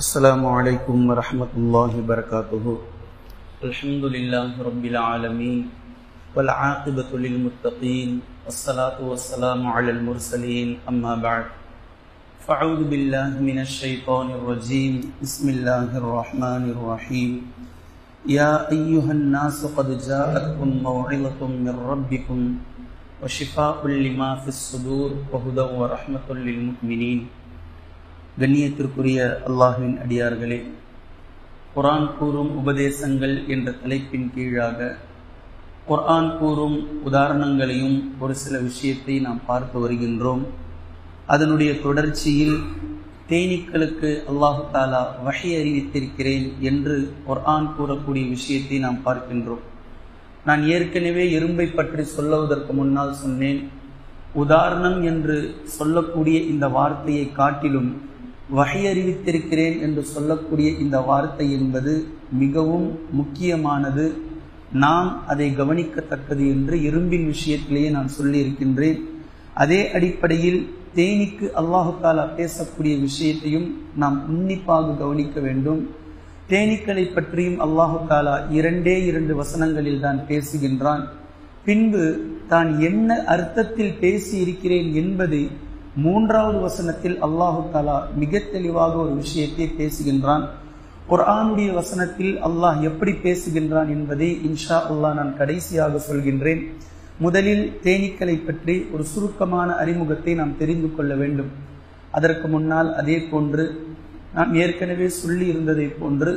السلام عليكم ورحمة الله وبركاته الحمد لله رب العالمين والعاقبة للمتقين والصلاة والسلام على المرسلين أما بعد فأعوذ بالله من الشيطان الرجيم بسم الله الرحمن الرحيم يا أيها الناس قد جاءتكم موعظة من ربكم وشفاء لما في الصدور وهدى ورحمة للمؤمنين கண்ணியத்திற்குரிய அல்லாஹுவின் அடியார்களே குர்ஆன் கூறும் உபதேசங்கள் என்ற தலைப்பின் கீழாக குர்ஆன் கூறும் உதாரணங்களையும் ஒரு சில விஷயத்தை நாம் பார்த்து வருகின்றோம் அதனுடைய தொடர்ச்சியில் தேனீக்களுக்கு அல்லாஹு தாலா வகை அறிவித்திருக்கிறேன் என்று குர்ஆன் கூறக்கூடிய விஷயத்தை நாம் பார்க்கின்றோம் நான் ஏற்கனவே எறும்பை பற்றி சொல்லுவதற்கு முன்னால் சொன்னேன் உதாரணம் என்று சொல்லக்கூடிய இந்த வார்த்தையை காட்டிலும் வகை அறிவித்திருக்கிறேன் என்று சொல்லக்கூடிய இந்த வார்த்தை என்பது மிகவும் முக்கியமானது நாம் அதை கவனிக்கத்தக்கது என்று இரும்பின் விஷயத்திலேயே நான் சொல்லியிருக்கின்றேன் அதே அடிப்படையில் தேனிக்கு அல்லாஹு தாலா பேசக்கூடிய விஷயத்தையும் நாம் உன்னிப்பாக கவனிக்க வேண்டும் தேனீக்களை பற்றியும் அல்லாஹு தாலா இரண்டே இரண்டு வசனங்களில் தான் பேசுகின்றான் பின்பு தான் என்ன அர்த்தத்தில் பேசி இருக்கிறேன் என்பதை மூன்றாவது வசனத்தில் அல்லாஹு தாலா மிக தெளிவாக ஒரு விஷயத்தை பேசுகின்றான் குர்ஆனுடைய வசனத்தில் அல்லாஹ் எப்படி பேசுகின்றான் என்பதை இன்ஷா அல்லாஹ் நான் கடைசியாக சொல்கின்றேன் முதலில் தேனீக்களை பற்றி ஒரு சுருக்கமான அறிமுகத்தை நாம் தெரிந்து கொள்ள வேண்டும் அதற்கு முன்னால் அதே போன்று நாம் ஏற்கனவே சொல்லி இருந்ததை போன்று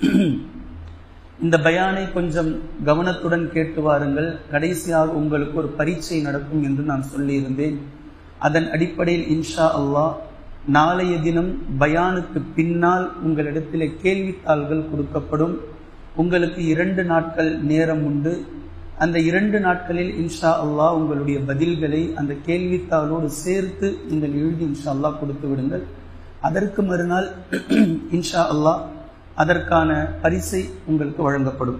இந்த பயானை கொஞ்சம் கவனத்துடன் கேட்டு வாருங்கள் கடைசியாக உங்களுக்கு ஒரு பரீட்சை நடக்கும் என்று நான் சொல்லியிருந்தேன் அதன் அடிப்படையில் இன்ஷா அல்லாஹ் நாளைய தினம் பயானுக்கு பின்னால் உங்களிடத்தில் கேள்வித்தாள்கள் கொடுக்கப்படும் உங்களுக்கு இரண்டு நாட்கள் நேரம் உண்டு அந்த இரண்டு நாட்களில் இன்ஷா அல்லாஹ் உங்களுடைய பதில்களை அந்த கேள்வித்தாளோடு சேர்த்து நீங்கள் எழுதி இன்ஷா அல்லாஹ் கொடுத்து விடுங்கள் அதற்கு மறுநாள் இன்ஷா அல்லாஹ் அதற்கான பரிசை உங்களுக்கு வழங்கப்படும்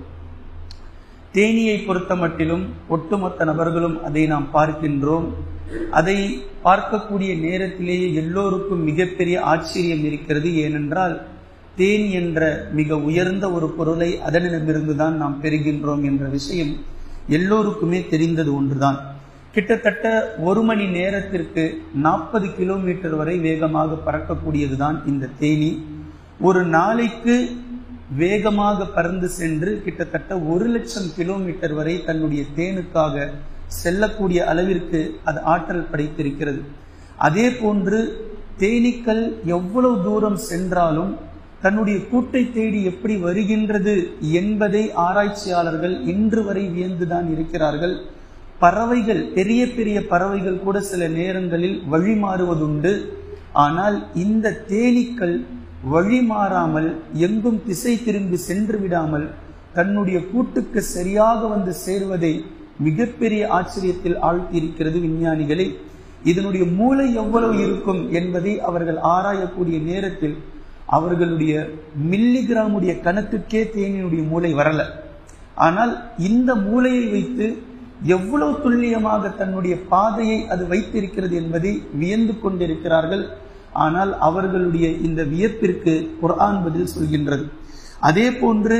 தேனியை பொறுத்த மட்டிலும் ஒட்டுமொத்த நபர்களும் அதை நாம் பார்க்கின்றோம் அதை பார்க்கக்கூடிய நேரத்திலேயே எல்லோருக்கும் மிகப்பெரிய ஆச்சரியம் இருக்கிறது ஏனென்றால் தேன் என்ற மிக உயர்ந்த ஒரு பொருளை அதனிடமிருந்து தான் நாம் பெறுகின்றோம் என்ற விஷயம் எல்லோருக்குமே தெரிந்தது ஒன்றுதான் கிட்டத்தட்ட ஒரு மணி நேரத்திற்கு நாற்பது கிலோமீட்டர் வரை வேகமாக பறக்கக்கூடியதுதான் இந்த தேனி ஒரு நாளைக்கு வேகமாக பறந்து சென்று கிட்டத்தட்ட ஒரு லட்சம் கிலோமீட்டர் வரை தன்னுடைய தேனுக்காக செல்லக்கூடிய அளவிற்கு அது ஆற்றல் படைத்திருக்கிறது அதே போன்று தேனீக்கள் எவ்வளவு தூரம் சென்றாலும் தன்னுடைய கூட்டை தேடி எப்படி வருகின்றது என்பதை ஆராய்ச்சியாளர்கள் இன்று வரை வியந்துதான் இருக்கிறார்கள் பறவைகள் பெரிய பெரிய பறவைகள் கூட சில நேரங்களில் வழிமாறுவதுண்டு ஆனால் இந்த தேனீக்கள் வழி மாறாமல் எங்கும் திசை திரும்பி சென்று விடாமல் தன்னுடைய கூட்டுக்கு சரியாக வந்து சேர்வதை மிகப்பெரிய ஆச்சரியத்தில் ஆழ்த்தியிருக்கிறது விஞ்ஞானிகளை இதனுடைய மூளை எவ்வளவு இருக்கும் என்பதை அவர்கள் ஆராயக்கூடிய நேரத்தில் அவர்களுடைய மில்லிகிராமுடைய கணக்குக்கே தேனியினுடைய மூளை வரல ஆனால் இந்த மூளையை வைத்து எவ்வளவு துல்லியமாக தன்னுடைய பாதையை அது வைத்திருக்கிறது என்பதை வியந்து கொண்டிருக்கிறார்கள் ஆனால் அவர்களுடைய இந்த வியப்பிற்கு குர்ஆன் பதில் சொல்கின்றது அதே போன்று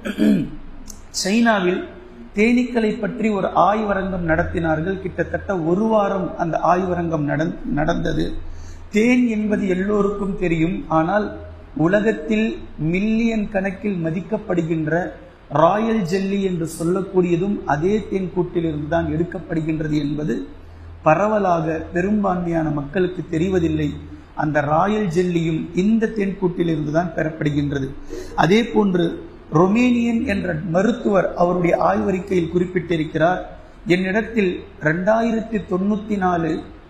சைனாவில் தேனீக்களை பற்றி ஒரு ஆய்வரங்கம் நடத்தினார்கள் கிட்டத்தட்ட ஒரு வாரம் அந்த ஆய்வரங்கம் நடந்தது தேன் என்பது எல்லோருக்கும் தெரியும் ஆனால் உலகத்தில் மில்லியன் கணக்கில் மதிக்கப்படுகின்ற ராயல் ஜெல்லி என்று சொல்லக்கூடியதும் அதே தேன் கூட்டிலிருந்து தான் எடுக்கப்படுகின்றது என்பது பரவலாக பெரும்பான்மையான மக்களுக்கு தெரிவதில்லை அந்த ராயல் ஜெல்லியும் இந்த தேன்கூட்டிலிருந்து தான் பெறப்படுகின்றது அதே போன்று ரொமேனியன் என்ற மருத்துவர் அவருடைய ஆய்வறிக்கையில் குறிப்பிட்டிருக்கிறார் என்னிடத்தில் ரெண்டாயிரத்தி தொண்ணூத்தி நாலு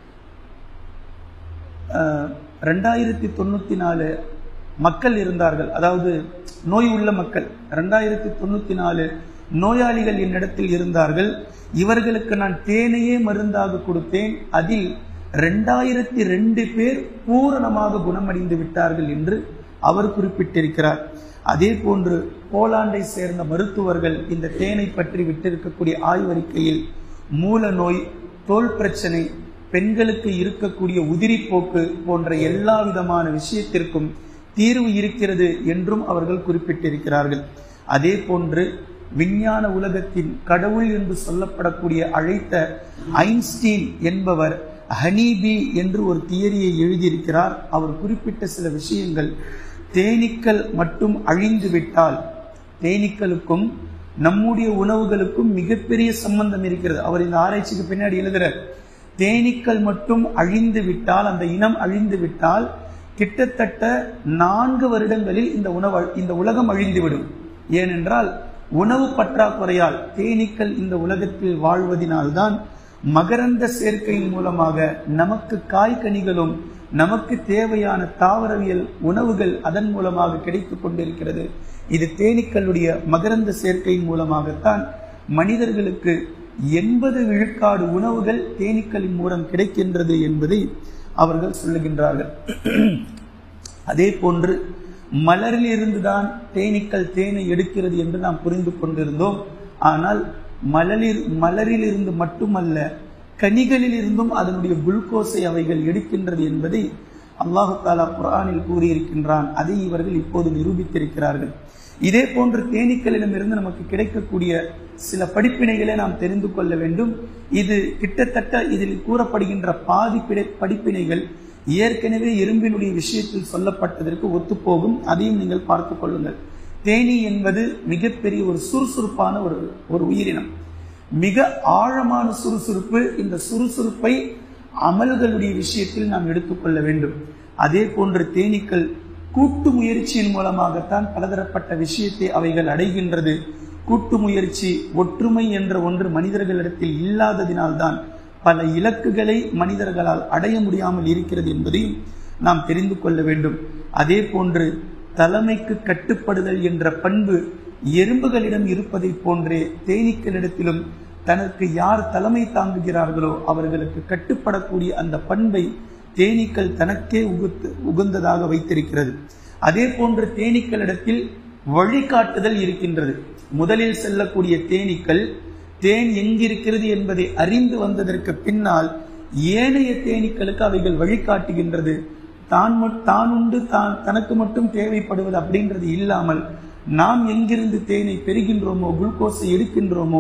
ரெண்டாயிரத்தி தொண்ணூத்தி நாலு மக்கள் இருந்தார்கள் அதாவது நோய் உள்ள மக்கள் ரெண்டாயிரத்தி தொண்ணூத்தி நாலு நோயாளிகள் என்னிடத்தில் இருந்தார்கள் இவர்களுக்கு நான் தேனையே மருந்தாக கொடுத்தேன் அதில் ரெண்டாயிரத்தி ரெண்டு பேர் பூரணமாக குணமடைந்து விட்டார்கள் என்று அவர் குறிப்பிட்டிருக்கிறார் அதே போன்று போலாண்டை சேர்ந்த மருத்துவர்கள் இந்த தேனை பற்றி விட்டிருக்கக்கூடிய ஆய்வறிக்கையில் மூல நோய் தோல் பிரச்சனை பெண்களுக்கு இருக்கக்கூடிய உதிரிப்போக்கு போன்ற எல்லா விதமான விஷயத்திற்கும் தீர்வு இருக்கிறது என்றும் அவர்கள் குறிப்பிட்டிருக்கிறார்கள் அதே போன்று விஞ்ஞான உலகத்தின் கடவுள் என்று சொல்லப்படக்கூடிய அழைத்த ஐன்ஸ்டீன் என்பவர் ஹனீபி என்று ஒரு தியரியை எழுதியிருக்கிறார் அவர் குறிப்பிட்ட சில விஷயங்கள் தேனீக்கள் மட்டும் அழிந்து விட்டால் தேனீக்களுக்கும் நம்முடைய உணவுகளுக்கும் மிகப்பெரிய சம்பந்தம் இருக்கிறது அவர் இந்த ஆராய்ச்சிக்கு பின்னாடி எழுதுறார் தேனீக்கள் மட்டும் அழிந்து விட்டால் அந்த இனம் அழிந்து விட்டால் கிட்டத்தட்ட நான்கு வருடங்களில் இந்த உணவு இந்த உலகம் அழிந்துவிடும் ஏனென்றால் உணவு பற்றாக்குறையால் தேனீக்கள் இந்த உலகத்தில் வாழ்வதினால்தான் மகரந்த சேர்க்கையின் மூலமாக நமக்கு காய்கனிகளும் நமக்கு தேவையான தாவரவியல் உணவுகள் அதன் மூலமாக கிடைத்துக் கொண்டிருக்கிறது இது தேனீக்களுடைய மகரந்த சேர்க்கையின் மூலமாகத்தான் மனிதர்களுக்கு எண்பது விழுக்காடு உணவுகள் தேனீக்களின் மூலம் கிடைக்கின்றது என்பதை அவர்கள் சொல்லுகின்றார்கள் அதே போன்று மலரில் இருந்துதான் தேனீக்கள் தேனை எடுக்கிறது என்று நாம் புரிந்து கொண்டிருந்தோம் ஆனால் மலரில் மலரில் இருந்து மட்டுமல்ல கனிகளில் இருந்தும் அதனுடைய குளுக்கோஸை அவைகள் எடுக்கின்றது என்பதை அல்லாஹு தாலா குரானில் கூறியிருக்கின்றான் அதை இவர்கள் இப்போது நிரூபித்திருக்கிறார்கள் இதே போன்று தேனீக்களிடமிருந்து நமக்கு கிடைக்கக்கூடிய சில படிப்பினைகளை நாம் தெரிந்து கொள்ள வேண்டும் இது கிட்டத்தட்ட இதில் கூறப்படுகின்ற பாதி படிப்பினைகள் ஏற்கனவே எறும்பினுடைய விஷயத்தில் சொல்லப்பட்டதற்கு ஒத்துப்போகும் அதையும் நீங்கள் பார்த்து கொள்ளுங்கள் தேனி என்பது மிகப்பெரிய ஒரு சுறுசுறுப்பான ஒரு ஒரு உயிரினம் மிக ஆழமான சுறுசுறுப்பு இந்த சுறுசுறுப்பை அமல்களுடைய விஷயத்தில் நாம் எடுத்துக்கொள்ள வேண்டும் அதே போன்று தேனீக்கள் கூட்டு முயற்சியின் மூலமாகத்தான் பலதரப்பட்ட விஷயத்தை அவைகள் அடைகின்றது கூட்டு முயற்சி ஒற்றுமை என்ற ஒன்று மனிதர்களிடத்தில் இல்லாததினால்தான் பல இலக்குகளை மனிதர்களால் அடைய முடியாமல் இருக்கிறது என்பதையும் நாம் தெரிந்து கொள்ள வேண்டும் அதே போன்று தலைமைக்கு கட்டுப்படுதல் என்ற பண்பு எறும்புகளிடம் இருப்பதை போன்றே தேனீக்களிடத்திலும் தனக்கு யார் தலைமை தாங்குகிறார்களோ அவர்களுக்கு கட்டுப்படக்கூடிய அந்த பண்பை தேனீக்கள் தனக்கே உகுத்து உகந்ததாக வைத்திருக்கிறது அதே போன்று தேனீக்களிடத்தில் வழிகாட்டுதல் இருக்கின்றது முதலில் செல்லக்கூடிய தேனீக்கள் தேன் எங்கிருக்கிறது என்பதை அறிந்து வந்ததற்கு பின்னால் ஏனைய தேனீக்களுக்கு அவைகள் வழிகாட்டுகின்றது தான் தான் உண்டு தான் தனக்கு மட்டும் தேவைப்படுவது அப்படின்றது இல்லாமல் நாம் எங்கிருந்து தேனை பெறுகின்றோமோ குளுக்கோஸை எடுக்கின்றோமோ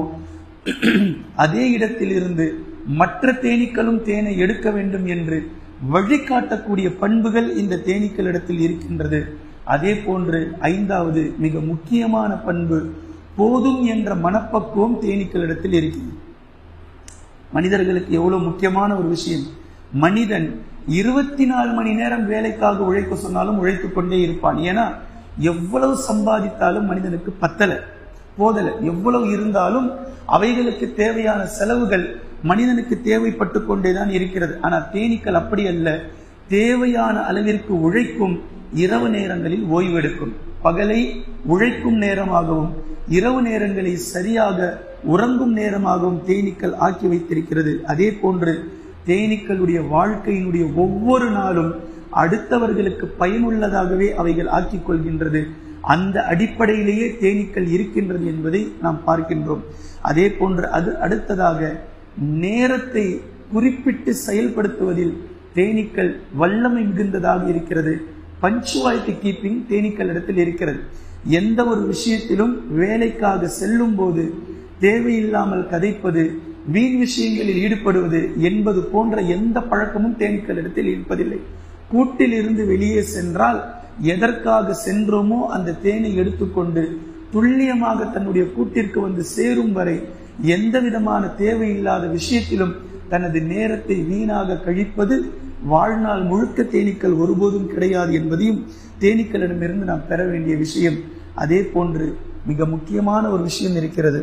அதே இடத்தில் இருந்து மற்ற தேனீக்களும் தேனை எடுக்க வேண்டும் என்று வழிகாட்டக்கூடிய பண்புகள் இந்த தேனீக்களிடத்தில் இருக்கின்றது அதே போன்று ஐந்தாவது மிக முக்கியமான பண்பு போதும் என்ற மனப்பக்குவம் தேனீக்களிடத்தில் இருக்கிறது மனிதர்களுக்கு எவ்வளவு முக்கியமான ஒரு விஷயம் மனிதன் இருபத்தி நாலு மணி நேரம் வேலைக்காக உழைக்க சொன்னாலும் உழைத்துக் கொண்டே இருப்பான் ஏன்னா எவ்வளவு சம்பாதித்தாலும் மனிதனுக்கு பத்தல போதல எவ்வளவு இருந்தாலும் அவைகளுக்கு தேவையான செலவுகள் மனிதனுக்கு தேவைப்பட்டு கொண்டேதான் இருக்கிறது ஆனால் தேனீக்கள் அப்படி அல்ல தேவையான அளவிற்கு உழைக்கும் இரவு நேரங்களில் ஓய்வெடுக்கும் பகலை உழைக்கும் நேரமாகவும் இரவு நேரங்களை சரியாக உறங்கும் நேரமாகவும் தேனீக்கள் ஆக்கி வைத்திருக்கிறது அதே போன்று தேனீக்களுடைய வாழ்க்கையினுடைய ஒவ்வொரு நாளும் அடுத்தவர்களுக்கு பயனுள்ளதாகவே அவைகள் ஆக்கிக் கொள்கின்றது அந்த அடிப்படையிலேயே தேனீக்கள் இருக்கின்றது என்பதை நாம் பார்க்கின்றோம் அதே போன்று அது அடுத்ததாக நேரத்தை குறிப்பிட்டு செயல்படுத்துவதில் தேனீக்கள் வல்லமை மிகுந்ததாக இருக்கிறது பஞ்சுவாலிட்டி கீப்பிங் தேனீக்கள் இடத்தில் இருக்கிறது எந்த ஒரு விஷயத்திலும் வேலைக்காக செல்லும் போது தேவையில்லாமல் கதைப்பது வீண் விஷயங்களில் ஈடுபடுவது என்பது போன்ற எந்த பழக்கமும் தேனீக்கள் இடத்தில் இருப்பதில்லை கூட்டில் இருந்து வெளியே சென்றால் எதற்காக சென்றோமோ அந்த தேனை எடுத்துக்கொண்டு துல்லியமாக தன்னுடைய கூட்டிற்கு வந்து சேரும் வரை எந்த விதமான தேவையில்லாத விஷயத்திலும் தனது நேரத்தை வீணாக கழிப்பது வாழ்நாள் முழுக்க தேனீக்கள் ஒருபோதும் கிடையாது என்பதையும் தேனீக்களிடமிருந்து நாம் பெற வேண்டிய விஷயம் அதே போன்று மிக முக்கியமான ஒரு விஷயம் இருக்கிறது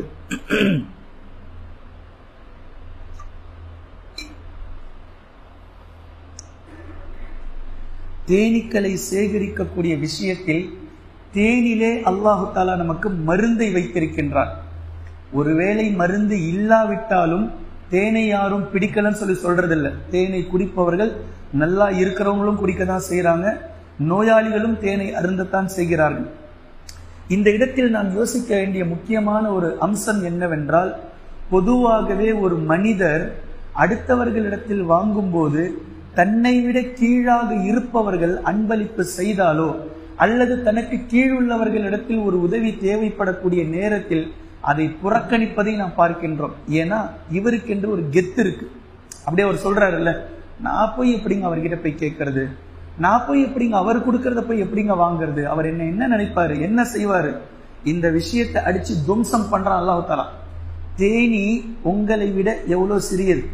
தேனீக்களை சேகரிக்கக்கூடிய விஷயத்தில் தேனிலே அல்லாஹு தாலா நமக்கு மருந்தை வைத்திருக்கின்றார் ஒருவேளை மருந்து இல்லாவிட்டாலும் தேனை யாரும் பிடிக்கலன்னு சொல்லி சொல்றதில்ல தேனை குடிப்பவர்கள் நல்லா இருக்கிறவங்களும் குடிக்க தான் செய்யறாங்க நோயாளிகளும் தேனை அருந்தத்தான் செய்கிறார்கள் இந்த இடத்தில் நாம் யோசிக்க வேண்டிய முக்கியமான ஒரு அம்சம் என்னவென்றால் பொதுவாகவே ஒரு மனிதர் அடுத்தவர்களிடத்தில் வாங்கும்போது தன்னை விட கீழாக இருப்பவர்கள் அன்பளிப்பு செய்தாலோ அல்லது தனக்கு கீழுள்ளவர்களிடத்தில் ஒரு உதவி தேவைப்படக்கூடிய நேரத்தில் அதை புறக்கணிப்பதை நாம் பார்க்கின்றோம் ஏன்னா இவருக்கென்று ஒரு கெத்து இருக்கு அப்படியே அவர் சொல்றாருல்ல நான் போய் எப்படிங்க அவர்கிட்ட போய் கேட்கறது நான் போய் எப்படிங்க அவர் கொடுக்கறத போய் எப்படிங்க வாங்குறது அவர் என்ன என்ன நினைப்பாரு என்ன செய்வாரு இந்த விஷயத்தை அடிச்சு துவம்சம் பண்றான் அல்லாஹ் தாலா தேனி உங்களை விட எவ்வளவு சிறியது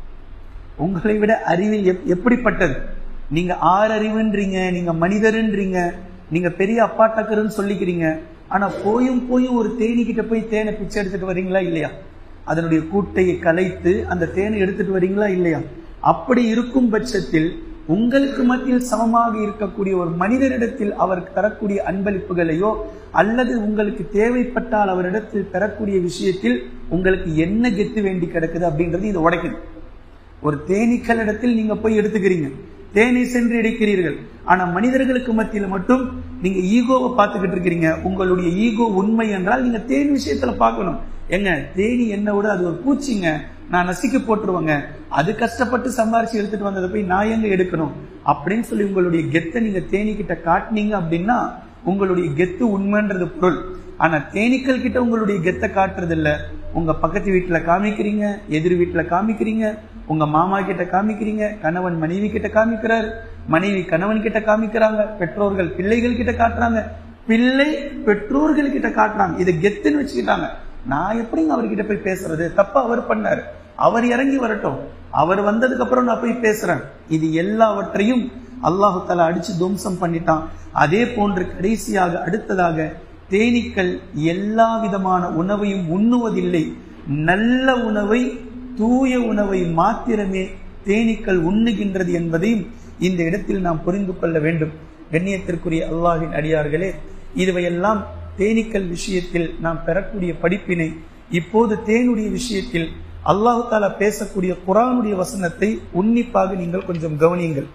உங்களை விட அறிவில் எப்- எப்படிப்பட்டது நீங்க ஆறறிவுன்றீங்க நீங்க மனிதருன்றீங்க நீங்க பெரிய அப்பாட்டக்கருன்னு சொல்லிக்கிறீங்க ஆனா போயும் போயும் ஒரு தேனி கிட்ட போய் தேனை பிச்சை எடுத்துட்டு வரீங்களா இல்லையா அதனுடைய கூட்டையை கலைத்து அந்த தேனை எடுத்துட்டு வரீங்களா இல்லையா அப்படி இருக்கும் பட்சத்தில் உங்களுக்கு மத்தியில் சமமாக இருக்கக்கூடிய ஒரு மனிதரிடத்தில் அவர் தரக்கூடிய அன்பளிப்புகளையோ அல்லது உங்களுக்கு தேவைப்பட்டால் அவரிடத்தில் பெறக்கூடிய விஷயத்தில் உங்களுக்கு என்ன கெத்து வேண்டி கிடக்குது அப்படின்றது இது உடைக்குது ஒரு தேனீக்களிடத்தில் நீங்க போய் எடுத்துக்கிறீங்க தேனை சென்று எடுக்கிறீர்கள் ஆனா மனிதர்களுக்கு மத்தியில மட்டும் நீங்க ஈகோவை பார்த்துக்கிட்டு இருக்கிறீங்க உங்களுடைய ஈகோ உண்மை என்றால் நீங்க தேன் விஷயத்துல பார்க்கணும் எங்க தேனி என்ன விட அது ஒரு பூச்சிங்க நான் நசுக்கி போட்டுருவாங்க அது கஷ்டப்பட்டு சம்பாரிச்சு எடுத்துட்டு வந்ததை போய் நான் எங்க எடுக்கணும் அப்படின்னு சொல்லி உங்களுடைய கெத்தை நீங்க தேனி கிட்ட காட்டினீங்க அப்படின்னா உங்களுடைய கெத்து உண்மைன்றது பொருள் ஆனா தேனீக்கள் கிட்ட உங்களுடைய கெத்தை காட்டுறது இல்ல உங்க பக்கத்து வீட்டுல காமிக்கிறீங்க எதிர் வீட்டுல காமிக்கிறீங்க உங்க மாமா கிட்ட காமிக்கிறீங்க கணவன் மனைவி கிட்ட காமிக்கிறார் மனைவி கணவன் கிட்ட காமிக்கிறாங்க பெற்றோர்கள் பிள்ளைகள் கிட்ட காட்டுறாங்க பிள்ளை பெற்றோர்கள் கிட்ட காட்டுறாங்க இதை கெத்துன்னு வச்சுக்கிட்டாங்க நான் எப்படிங்க அவர்கிட்ட போய் பேசுறது தப்பா அவர் பண்ணாரு அவர் இறங்கி வரட்டும் அவர் வந்ததுக்கு அப்புறம் நான் போய் பேசுறேன் இது எல்லாவற்றையும் அல்லாஹு தஆலா அடிச்சு துவம்சம் பண்ணிட்டான் அதே போன்று கடைசியாக அடுத்ததாக தேனீக்கள் எல்லா விதமான உணவையும் உண்ணுவதில்லை நல்ல உணவை தூய உணவை மாத்திரமே தேனீக்கள் உண்ணுகின்றது என்பதையும் இந்த இடத்தில் நாம் புரிந்து கொள்ள வேண்டும் கண்ணியத்திற்குரிய அல்லாஹின் அடியார்களே இதுவையெல்லாம் தேனீக்கள் விஷயத்தில் நாம் பெறக்கூடிய படிப்பினை இப்போது தேனுடைய விஷயத்தில் அல்லாஹு தாலா பேசக்கூடிய குரானுடைய வசனத்தை உன்னிப்பாக நீங்கள் கொஞ்சம் கவனியுங்கள்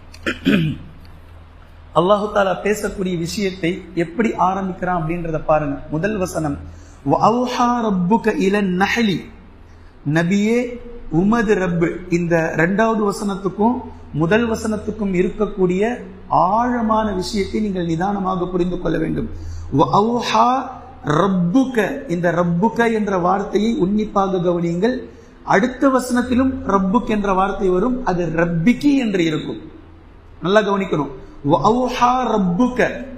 அல்லாஹு தாலா பேசக்கூடிய விஷயத்தை எப்படி ஆரம்பிக்கிறான் அப்படின்றத பாருங்க முதல் வசனம் வஅவ்ஹா ரப்புக இலன் நஹலி நபியே உமது ரப்பு இந்த ரெண்டாவது வசனத்துக்கும் முதல் வசனத்துக்கும் இருக்கக்கூடிய ஆழமான விஷயத்தை நீங்கள் நிதானமாக புரிந்து கொள்ள வேண்டும் வஅவ்ஹா ரப்புக இந்த ரப்புக என்ற வார்த்தையை உன்னிப்பாக கவனியுங்கள் அடுத்த வசனத்திலும் ரப்புக் என்ற வார்த்தை வரும் அது ரப்பிக்கி என்று இருக்கும் நல்லா கவனிக்கணும் வஅவ்ஹா ரப்புக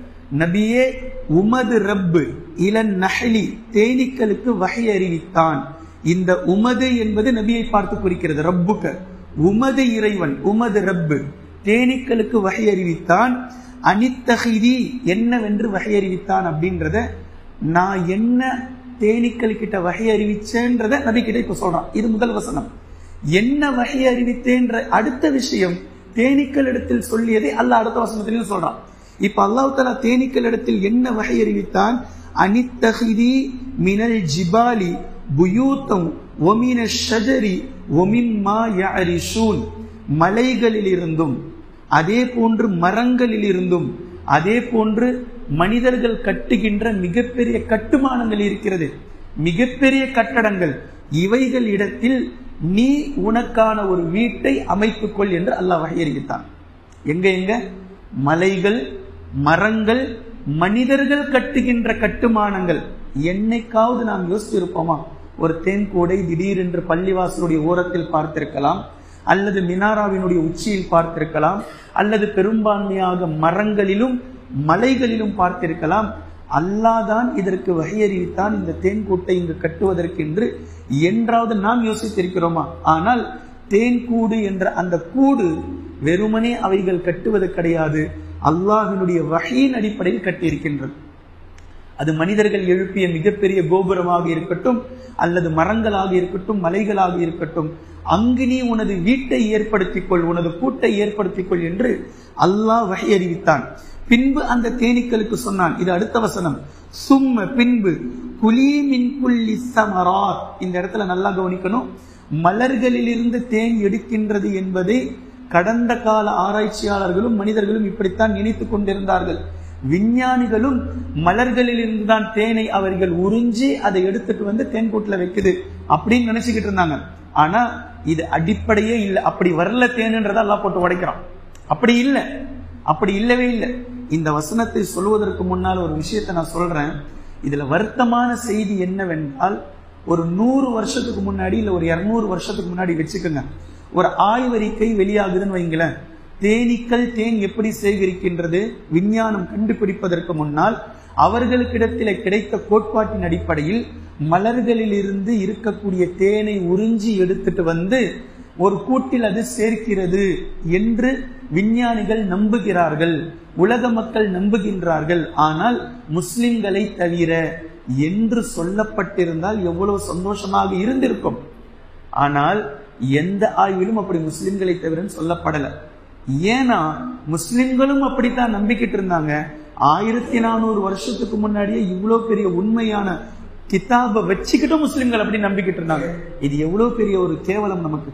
நபியே உமது ரப்பு இளன் நஹலி தேனீக்களுக்கு வகை அறிவித்தான் இந்த உமது என்பது நபியை பார்த்து குறிக்கிறது ரப்புக உமது இறைவன் உமது ரப்பு தேனீக்களுக்கு வகை அறிவித்தான் அனித்தகிதி என்னவென்று வகை அறிவித்தான் அப்படின்றத நான் என்ன தேனீக்கள் கிட்ட வகை அறிவிச்சேன்றத நபி கிட்ட இப்ப சொல்றான் இது முதல் வசனம் என்ன வகை அறிவித்தேன்ற அடுத்த விஷயம் தேனீக்கள் இடத்தில் சொல்லியதை அல்லாஹ் அடுத்த வசனத்திலையும் சொல்றான் இப்ப அல்லாஹ் தலா தேனீக்கள் இடத்தில் என்ன வகை அறிவித்தான் அனித்தகிதி மினல் ஜிபாலி புயூத்தம் ஒமின ஷஜரி ஒமின் மா யரிஷூன் மலைகளிலிருந்தும் அதே போன்று மரங்களில் இருந்தும் அதே போன்று மனிதர்கள் கட்டுகின்ற மிகப்பெரிய கட்டுமானங்கள் இருக்கிறது மிகப்பெரிய கட்டடங்கள் இவைகள் இடத்தில் நீ உனக்கான ஒரு வீட்டை அமைத்துக் கொள் என்று அல்லாஹ் வகையறிவித்தான் எங்க எங்க மலைகள் மரங்கள் மனிதர்கள் கட்டுகின்ற கட்டுமானங்கள் என்னைக்காவது நாம் யோசித்திருப்போமா ஒரு தேன்கூடை திடீரென்று பள்ளிவாசலுடைய ஓரத்தில் பார்த்திருக்கலாம் அல்லது மினாராவினுடைய உச்சியில் பார்த்திருக்கலாம் அல்லது பெரும்பான்மையாக மரங்களிலும் மலைகளிலும் பார்த்திருக்கலாம் அல்லாதான் இதற்கு வகையறிவித்தான் இந்த தேன்கூட்டை இங்கு கட்டுவதற்கு என்று என்றாவது நாம் யோசித்திருக்கிறோமா ஆனால் தேன்கூடு என்ற அந்த கூடு வெறுமனே அவைகள் கட்டுவது கிடையாது அல்லாஹினுடைய வகையின் அடிப்படையில் கட்டியிருக்கின்றது அது மனிதர்கள் எழுப்பிய மிகப்பெரிய கோபுரமாக இருக்கட்டும் அல்லது மரங்களாக இருக்கட்டும் மலைகளாக இருக்கட்டும் அங்கு நீ உனது வீட்டை ஏற்படுத்திக் கொள் உனது கூட்டை ஏற்படுத்திக் கொள் என்று அல்லாஹ் வகை அறிவித்தான் பின்பு அந்த தேனீக்களுக்கு சொன்னான் இது அடுத்த வசனம் சும்ம பின்பு குலி மின் புள்ளி சமரார் இந்த இடத்துல நல்லா கவனிக்கணும் மலர்களிலிருந்து தேன் எடுக்கின்றது என்பதை கடந்த கால ஆராய்ச்சியாளர்களும் மனிதர்களும் இப்படித்தான் நினைத்துக் கொண்டிருந்தார்கள் விஞ்ஞானிகளும் மலர்களில் இருந்துதான் தேனை அவர்கள் உறிஞ்சி அதை எடுத்துட்டு வந்து தேன்கூட்டில் வைக்குது அப்படின்னு நினைச்சுக்கிட்டு இருந்தாங்க ஆனா இது அடிப்படையே இல்லை அப்படி வரல தேனுன்றதை எல்லாம் போட்டு உடைக்கிறான் அப்படி இல்லை அப்படி இல்லவே இல்லை இந்த வசனத்தை சொல்வதற்கு முன்னால் ஒரு விஷயத்தை நான் சொல்றேன் இதுல வருத்தமான செய்தி என்னவென்றால் ஒரு நூறு வருஷத்துக்கு முன்னாடி இல்ல ஒரு இருநூறு வருஷத்துக்கு முன்னாடி வச்சுக்கோங்க ஒரு ஆய்வறிக்கை வெளியாகுதுன்னு வைங்களேன் தேனீக்கள் தேன் எப்படி சேகரிக்கின்றது விஞ்ஞானம் கண்டுபிடிப்பதற்கு முன்னால் அவர்களுக்கிடத்தில் கிடைத்த கோட்பாட்டின் அடிப்படையில் மலர்களில் இருந்து இருக்கக்கூடிய தேனை உறிஞ்சி எடுத்துட்டு வந்து ஒரு கூட்டில் அது சேர்க்கிறது என்று விஞ்ஞானிகள் நம்புகிறார்கள் உலக மக்கள் நம்புகின்றார்கள் ஆனால் முஸ்லிம்களை தவிர என்று சொல்லப்பட்டிருந்தால் எவ்வளவு சந்தோஷமாக இருந்திருக்கும் ஆனால் எந்த ஆய்விலும் அப்படி முஸ்லிம்களை தவிர சொல்லப்படல ஏன்னா முஸ்லிம்களும் அப்படித்தான் நம்பிக்கிட்டு இருந்தாங்க ஆயிரத்தி நானூறு வருஷத்துக்கு முன்னாடியே இவ்வளவு பெரிய உண்மையான கிதாபை வச்சுக்கிட்டும் முஸ்லிம்கள் அப்படி நம்பிக்கிட்டு இருந்தாங்க இது எவ்வளவு பெரிய ஒரு கேவலம் நமக்கு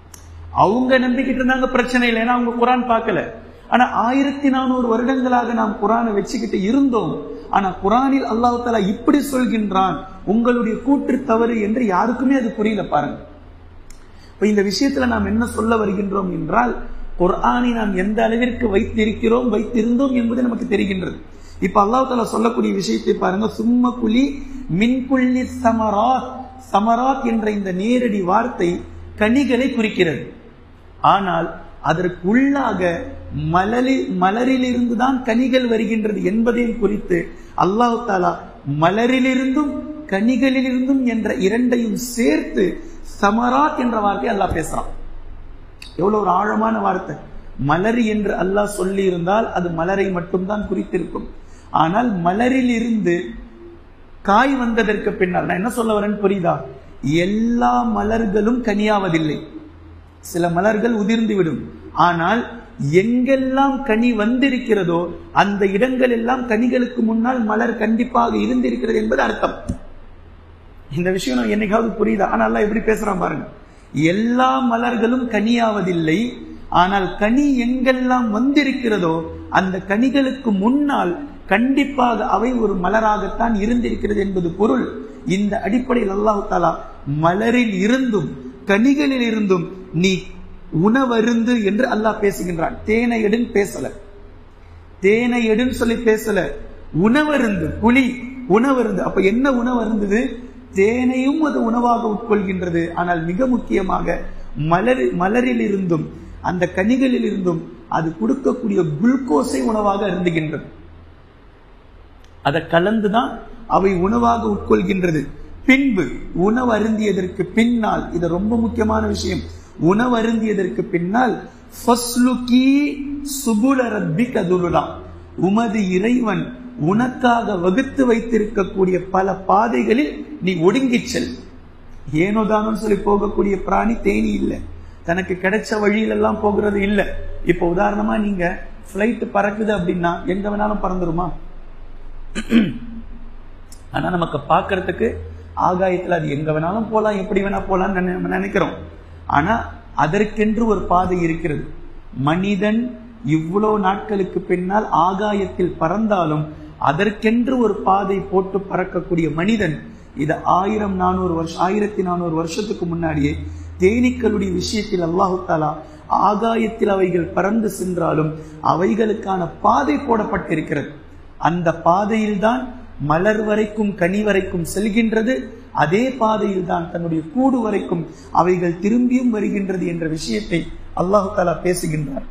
அவங்க நம்பிக்கிட்டு இருந்தாங்க பிரச்சனை இல்லை ஏன்னா அவங்க குரான் பார்க்கல ஆனா ஆயிரத்தி நானூறு வருடங்களாக நாம் குரானை வச்சுக்கிட்டு இருந்தோம் ஆனா குரானில் அல்லாஹ் தாலா இப்படி சொல்கின்றான் உங்களுடைய கூற்று தவறு என்று யாருக்குமே அது புரியல பாருங்க இப்ப இந்த விஷயத்துல நாம் என்ன சொல்ல வருகின்றோம் என்றால் குர்ஆனை நாம் எந்த அளவிற்கு வைத்திருக்கிறோம் வைத்திருந்தோம் என்பது நமக்கு தெரிகின்றது இப்ப அல்லாஹ் தாலா சொல்லக்கூடிய விஷயத்தை பாருங்க சும்ம குலி மின்குள்ளி சமராத் சமராத் என்ற இந்த நேரடி வார்த்தை கனிகளை குறிக்கிறது ஆனால் அதற்கு உள்ளாக மலரில் மலரிலிருந்து தான் கனிகள் வருகின்றது என்பதையும் குறித்து அல்லாஹு தாலா மலரிலிருந்தும் கனிகளிலிருந்தும் என்ற இரண்டையும் சேர்த்து சமராத் என்ற வார்த்தை அல்லாஹ் பேசுறான் எவ்வளவு ஒரு ஆழமான வார்த்தை மலர் என்று அல்லாஹ் சொல்லி இருந்தால் அது மலரை மட்டும்தான் குறித்திருக்கும் ஆனால் மலரில் இருந்து காய் வந்ததற்கு பின்னால் நான் என்ன சொல்ல வரேன்னு புரியுதா எல்லா மலர்களும் கனியாவதில்லை சில மலர்கள் உதிர்ந்து விடும் ஆனால் எங்கெல்லாம் கனி வந்திருக்கிறதோ அந்த இடங்கள் எல்லாம் கனிகளுக்கு முன்னால் மலர் கண்டிப்பாக இருந்திருக்கிறது என்பது அர்த்தம் இந்த விஷயம் நான் என்னைக்காவது புரியுதா ஆனா எல்லாம் எப்படி பேசுறான் பாருங்க எல்லா மலர்களும் கனியாவதில்லை ஆனால் கனி எங்கெல்லாம் வந்திருக்கிறதோ அந்த கனிகளுக்கு முன்னால் கண்டிப்பாக அவை ஒரு மலராகத்தான் இருந்திருக்கிறது என்பது பொருள் இந்த அடிப்படையில் அல்லாஹு தாலா மலரில் இருந்தும் கனிகளில் இருந்தும் நீ உணவருந்து என்று அல்லாஹ் பேசுகின்றான் தேனை எடுன்னு பேசல தேனை எடுன்னு சொல்லி பேசல உணவருந்து புலி உணவருந்து அப்ப என்ன உணவருந்தது தேனையும் அது உணவாக உட்கொள்கின்றது ஆனால் மிக முக்கியமாக மலர் மலரில் இருந்தும் அந்த கனிகளில் இருந்தும் அது கொடுக்கக்கூடிய குளுக்கோஸை உணவாக அருந்துகின்றது அதை கலந்துதான் அவை உணவாக உட்கொள்கின்றது பின்பு உணவு அருந்தியதற்கு பின்னால் இது ரொம்ப முக்கியமான விஷயம் உணவு அருந்தியதற்கு பின்னால் உமது இறைவன் உனக்காக வகுத்து வைத்திருக்கக்கூடிய பல பாதைகளில் நீ ஒடுங்கிச் செல் ஏனோதானும் சொல்லி போகக்கூடிய பிராணி தேனி இல்லை தனக்கு கிடைச்ச வழியிலெல்லாம் போகிறது இல்லை இப்ப உதாரணமா நீங்க பிளைட் பறக்குது அப்படின்னா எங்க வேணாலும் பறந்துருமா ஆனா நமக்கு பார்க்கறதுக்கு ஆகாயத்துல அது எங்க வேணாலும் போலாம் எப்படி வேணா போலாம்னு நம்ம நினைக்கிறோம் ஆனா அதற்கென்று ஒரு பாதை இருக்கிறது மனிதன் இவ்வளவு நாட்களுக்கு பின்னால் ஆகாயத்தில் பறந்தாலும் அதற்கென்று ஒரு பாதை போட்டு பறக்கக்கூடிய மனிதன் இது ஆயிரம் நானூறு வருஷம் ஆயிரத்தி நானூறு வருஷத்துக்கு முன்னாடியே தேனீக்களுடைய விஷயத்தில் அல்லாஹு தாலா ஆகாயத்தில் அவைகள் பறந்து சென்றாலும் அவைகளுக்கான பாதை போடப்பட்டிருக்கிறது அந்த பாதையில்தான் மலர் வரைக்கும் கனி வரைக்கும் செல்கின்றது அதே பாதையில் தான் தன்னுடைய கூடு வரைக்கும் அவைகள் திரும்பியும் வருகின்றது என்ற விஷயத்தை அல்லாஹு தாலா பேசுகின்றார்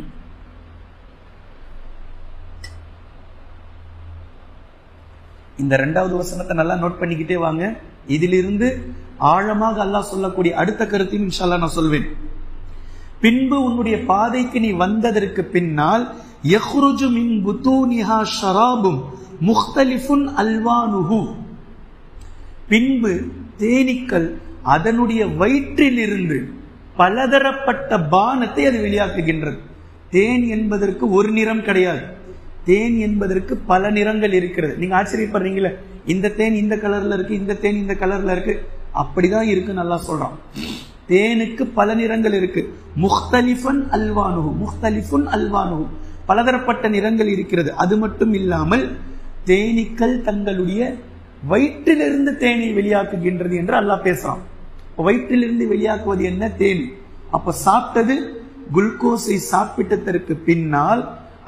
இந்த ரெண்டாவது வசனத்தை நல்லா நோட் பண்ணிக்கிட்டே வாங்க இதிலிருந்து ஆழமாக அல்லாஹ் சொல்லக்கூடிய அடுத்த கருத்தையும் இன்ஷால்லா நான் சொல்வேன் பின்பு உன்னுடைய பாதைக்கு நீ வந்ததற்கு பின்னால் யஹ்ருஜு மின் புத்தூனிஹா ஷராபும் முக்தலிஃபுன் அல்வானுஹு பின்பு தேனீக்கள் அதனுடைய வயிற்றிலிருந்து பலதரப்பட்ட பானத்தை அது வெளியாக்குகின்றது தேன் என்பதற்கு ஒரு நிறம் கிடையாது தேன் என்பதற்கு பல நிறங்கள் இருக்கிறது நீங்க ஆச்சரியப்படுறீங்களே இந்த தேன் இந்த கலர்ல இருக்கு இந்த தேன் இந்த கலர்ல இருக்கு அப்படிதான் இருக்கு நல்லா சொல்றான் தேனுக்கு பல நிறங்கள் இருக்கு முக்தலிஃபன் அல்வானுகு முக்தலிஃபுன் அல்வானுகு பலதரப்பட்ட நிறங்கள் இருக்கிறது அது மட்டும் இல்லாமல் தேனீக்கள் தங்களுடைய வயிற்றிலிருந்து தேனை வெளியாக்குகின்றது என்று அல்லாஹ் பேசுறான் வயிற்றிலிருந்து வெளியாக்குவது என்ன தேன் அப்ப சாப்பிட்டது குளுக்கோஸை சாப்பிட்டதற்கு பின்னால்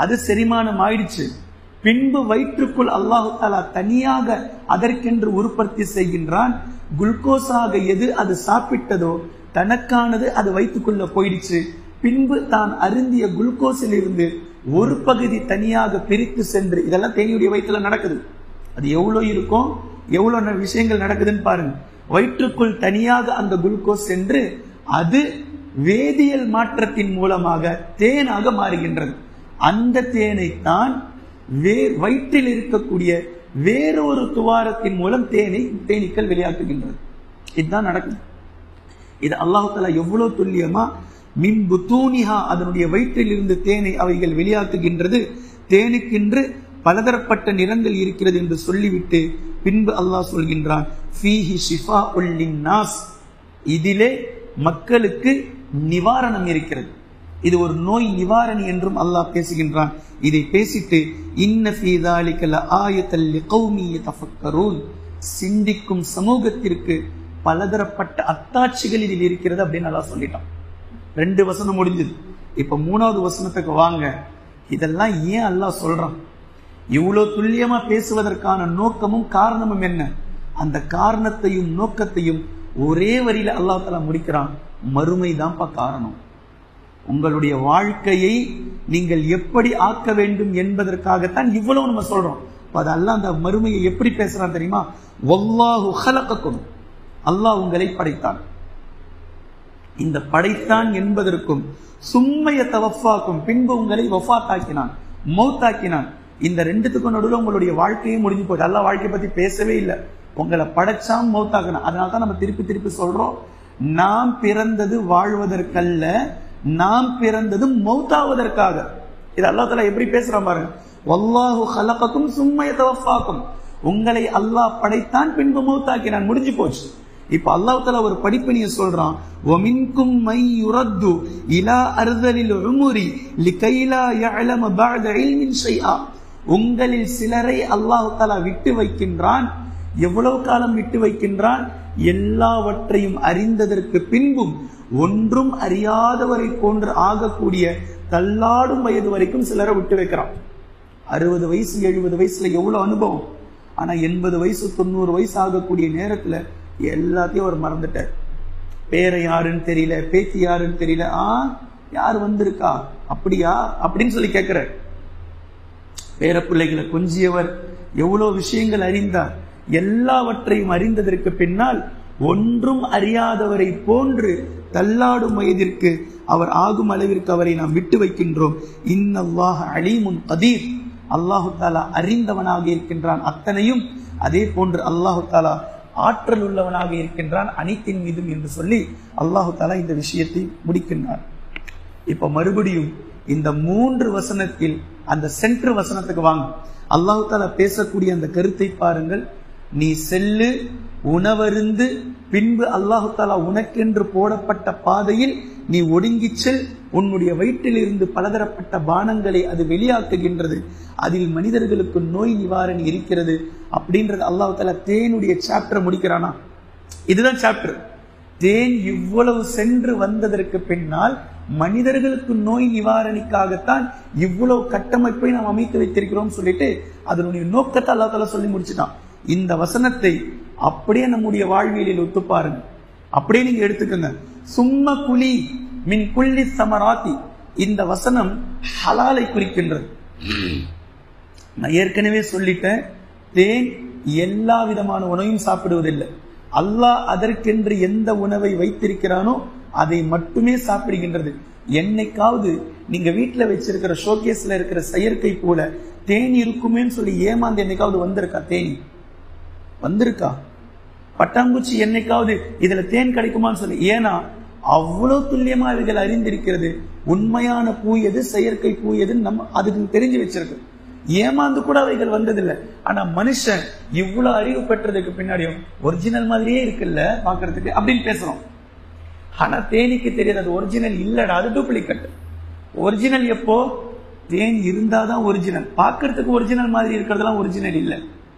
அது செரிமானம் ஆயிடுச்சு பின்பு வயிற்றுக்குள் அல்லாஹு தாலா தனியாக அதற்கென்று உற்பத்தி செய்கின்றான் குளுக்கோஸாக எது அது சாப்பிட்டதோ தனக்கானது அது வயிற்றுக்குள்ள போயிடுச்சு பின்பு தான் அருந்திய குளுக்கோஸில் இருந்து ஒரு பகுதி தனியாக பிரித்து சென்று இதெல்லாம் தேனியுடைய வயிற்றுல நடக்குது அது எவ்வளவு இருக்கும் எவ்வளவு விஷயங்கள் நடக்குதுன்னு பாருங்க வயிற்றுக்குள் தனியாக அந்த குளுக்கோஸ் சென்று அது வேதியியல் மாற்றத்தின் மூலமாக தேனாக மாறுகின்றது அந்த தேனை தான் வே வயிற்றில் இருக்கக்கூடிய வேறொரு துவாரத்தின் மூலம் தேனை தேனீக்கள் வெளியாக்குகின்றது இதுதான் நடக்குது இது அல்லாஹு தாலா எவ்வளவு துல்லியமா மின் புத்தூனிஹா அதனுடைய வயிற்றில் இருந்து தேனை அவைகள் வெளியாக்குகின்றது தேனுக்கென்று பலதரப்பட்ட நிறங்கள் இருக்கிறது என்று சொல்லிவிட்டு பின்பு அல்லாஹ் சொல்கின்றான் ஃபீஹி ஷிஃபா உல்லின் நாஸ் இதிலே மக்களுக்கு நிவாரணம் இருக்கிறது இது ஒரு நோய் நிவாரணி என்றும் அல்லாஹ் பேசுகின்றான் இதை பேசிட்டு இன்ன ஃபீதாலிக்கல ஆயத்தல் லிகௌமி தஃபக்கரூன் சிந்திக்கும் சமூகத்திற்கு பலதரப்பட்ட அத்தாட்சிகள் இதில் இருக்கிறது அப்படின்னு நல்லா சொல்லிட்டான் ரெண்டு வசனம் முடிஞ்சது இப்ப மூணாவது வசனத்துக்கு வாங்க இதெல்லாம் ஏன் அல்லாஹ் சொல்றான் இவ்வளவு துல்லியமா பேசுவதற்கான நோக்கமும் காரணமும் என்ன அந்த காரணத்தையும் நோக்கத்தையும் ஒரே வரியில அல்லாஹ் தலா முடிக்கிறான் மறுமை தான்ப்பா காரணம் உங்களுடைய வாழ்க்கையை நீங்கள் எப்படி ஆக்க வேண்டும் என்பதற்காகத்தான் இவ்வளவு நம்ம சொல்றோம் அது அல்லாஹ் அந்த மறுமையை எப்படி பேசுறான் தெரியுமா ஒல்லாஹு ஹலக்கக்கும் அல்லாஹ் உங்களை படைத்தான் இந்த படைத்தான் என்பதற்கும் சும்மைய தவஃபாக்கும் பின்பு உங்களை வஃபாத்தாக்கினான் மௌத்தாக்கினான் இந்த ரெண்டுத்துக்கும் நடுவில் உங்களுடைய வாழ்க்கையே முடிஞ்சு போச்சு அல்லா வாழ்க்கையை பத்தி பேசவே இல்லை உங்களை படைச்சான் மௌத்தாக்கினான் அதனால தான் நம்ம திருப்பி திருப்பி சொல்றோம் நாம் பிறந்தது வாழ்வதற்கல்ல நாம் பிறந்தது மௌத்தாவதற்காக இது அல்லா தலா எப்படி பேசுறான் பாருங்க வல்லாஹு ஹலகக்கும் சும்மைய தவஃபாக்கும் உங்களை அல்லாஹ் படைத்தான் பின்பு மௌத்தாக்கினான் முடிஞ்சு போச்சு இப்ப அல்லாஹ் தலா ஒரு படிப்பினைய சொல்றான் ஒமின்கும் மை யுரத்து இலா அர்தலில் உமுரி லிகைலா யஅலம பஅத இல்மின் ஷைஆ உங்களில் சிலரை அல்லாஹ் தலா விட்டு வைக்கின்றான் எவ்வளவு காலம் விட்டு வைக்கின்றான் எல்லாவற்றையும் அறிந்ததற்கு பின்பும் ஒன்றும் அறியாதவரை போன்று ஆகக்கூடிய தள்ளாடும் வயது வரைக்கும் சிலரை விட்டு வைக்கிறான் அறுபது வயசு எழுபது வயசுல எவ்வளவு அனுபவம் ஆனா எண்பது வயசு தொண்ணூறு வயசு ஆகக்கூடிய நேரத்துல எல்லாத்தையும் அவர் மறந்துட்டார் பேரை யாருன்னு தெரியல பேத்தி யாருன்னு தெரியல ஆ யார் வந்திருக்கா அப்படியா அப்படின்னு சொல்லி கேட்கிற பேர பிள்ளைகளை கொஞ்சியவர் எவ்வளவு விஷயங்கள் அறிந்தார் எல்லாவற்றையும் அறிந்ததற்கு பின்னால் ஒன்றும் அறியாதவரை போன்று தள்ளாடும் வயதிற்கு அவர் ஆகும் அளவிற்கு அவரை நாம் விட்டு வைக்கின்றோம் இன்னல்லாஹ அலீமுன் கதீர் அல்லாஹு தாலா அறிந்தவனாக இருக்கின்றான் அத்தனையும் அதே போன்று அல்லாஹு தாலா ஆற்றல் உள்ளவனாக இருக்கின்றான் அனைத்தின் மீதும் என்று சொல்லி அல்லாஹு தாலா இந்த விஷயத்தை முடிக்கின்றார் இப்ப மறுபடியும் இந்த மூன்று வசனத்தில் அந்த சென்ட்ரு வசனத்துக்கு வாங்க அல்லாஹு தாலா பேசக்கூடிய அந்த கருத்தை பாருங்கள் நீ செல்லு உணவருந்து பின்பு அல்லாஹு தாலா உனக்கென்று போடப்பட்ட பாதையில் நீ ஒடுங்கிச் செல் உன்னுடைய வயிற்றில் இருந்து பலதரப்பட்ட பானங்களை அது வெளியாக்குகின்றது அதில் மனிதர்களுக்கு நோய் நிவாரணி இருக்கிறது அப்படின்றது அல்லாஹு தாலா தேனுடைய சாப்டர் முடிக்கிறானா இதுதான் சாப்டர் தேன் இவ்வளவு சென்று வந்ததற்கு பின்னால் மனிதர்களுக்கு நோய் நிவாரணிக்காகத்தான் இவ்வளவு கட்டமைப்பை நாம் அமைத்து வைத்திருக்கிறோம் சொல்லிட்டு அதனுடைய நோக்கத்தை அல்லா தாலா சொல்லி முடிச்சுட்டான் இந்த வசனத்தை அப்படியே நம்முடைய வாழ்வியலில் ஒத்து பாருங்க அப்படியே நீங்க எடுத்துக்கோங்க சும்ம குலி மின் குள்ளி சமராத்தி இந்த வசனம் ஹலாலை குறிக்கின்றது நான் ஏற்கனவே சொல்லிட்டேன் தேன் எல்லா விதமான உணவையும் சாப்பிடுவதில்லை அல்லாஹ் அதற்கென்று எந்த உணவை வைத்திருக்கிறானோ அதை மட்டுமே சாப்பிடுகின்றது என்னைக்காவது நீங்க வீட்டுல வச்சிருக்கிற ஷோகேஸ்ல இருக்கிற செயற்கை போல தேனி இருக்குமேன்னு சொல்லி ஏமாந்து என்னைக்காவது வந்திருக்கா தேனி வந்திருக்கா பட்டாம்பூச்சி என்னைக்காவது இதுல தேன் கிடைக்குமான்னு சொல்லி ஏன்னா அவ்வளவு துல்லியமா இவைகள் அறிந்திருக்கிறது உண்மையான பூ எது செயற்கை பூ எதுன்னு நம்ம அதுக்கு தெரிஞ்சு வச்சிருக்கு ஏமாந்து கூட அவைகள் வந்ததில்லை ஆனா மனுஷன் இவ்வளவு அறிவு பெற்றதுக்கு பின்னாடியும் ஒரிஜினல் மாதிரியே இருக்குல்ல பாக்குறதுக்கு அப்படின்னு பேசுறோம் ஆனா தேனிக்கு தெரியாது அது ஒரிஜினல் இல்லடா அது டூப்ளிகேட் ஒரிஜினல் எப்போ தேன் இருந்தாதான் ஒரிஜினல் பார்க்கறதுக்கு ஒரிஜினல் மாதிரி இருக்கிறதெல்லாம் ஒரிஜினல் இல்லை